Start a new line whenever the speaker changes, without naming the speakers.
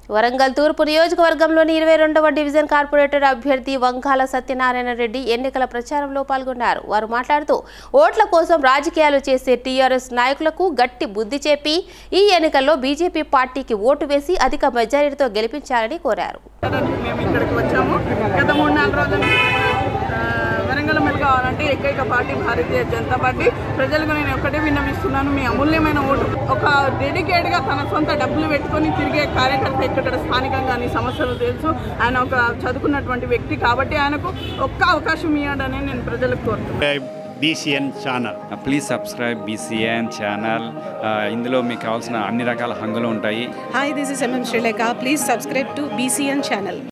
వరంగల్ తూర్పు నియోజకవర్గంలోని ఇరవై రెండవ డివిజన్ కార్పొరేటర్ అభ్యర్థి వంకాల సత్యనారాయణ రెడ్డి ఎన్నికల ప్రచారంలో పాల్గొన్నారు వారు మాట్లాడుతూ ఓట్ల కోసం రాజకీయాలు చేసే టీఆర్ఎస్ నాయకులకు గట్టి బుద్ధి చెప్పి ఈ ఎన్నికల్లో బీజేపీ పార్టీకి ఓటు వేసి అధిక మెజారిటీతో గెలిపించాలని కోరారు
మేము ఇక్కడికి వచ్చాము గత మూడు నాలుగు రోజుల నుంచి ఆ, వరంగల్ ఎమ్మెల్యే కావాలంటే ఏకైక పార్టీ భారతీయ జనతా పార్టీ ప్రజలకు నేను ఒక్కటే విన్నవిస్తున్నాను మీ అమూల్యమైన ఓటు ఒక డెడికేట్గా తన సొంత డబ్బులు పెట్టుకొని తిరిగే కార్యకర్త ఇక్కడ స్థానికంగా అన్ని సమస్యలు తెలుసు ఆయన ఒక చదువుకున్నటువంటి వ్యక్తి కాబట్టి ఆయనకు ఒక్క అవకాశం ఇవ్వడని నేను ప్రజలకు కోరుతున్నాను
BCN channel
please subscribe BCN channel ఇందులో మీకు కావాల్సిన అన్ని రకాల హంగులు ఉంటాయి
Hi, this is MM Sri Lanka. Please subscribe to BCN channel.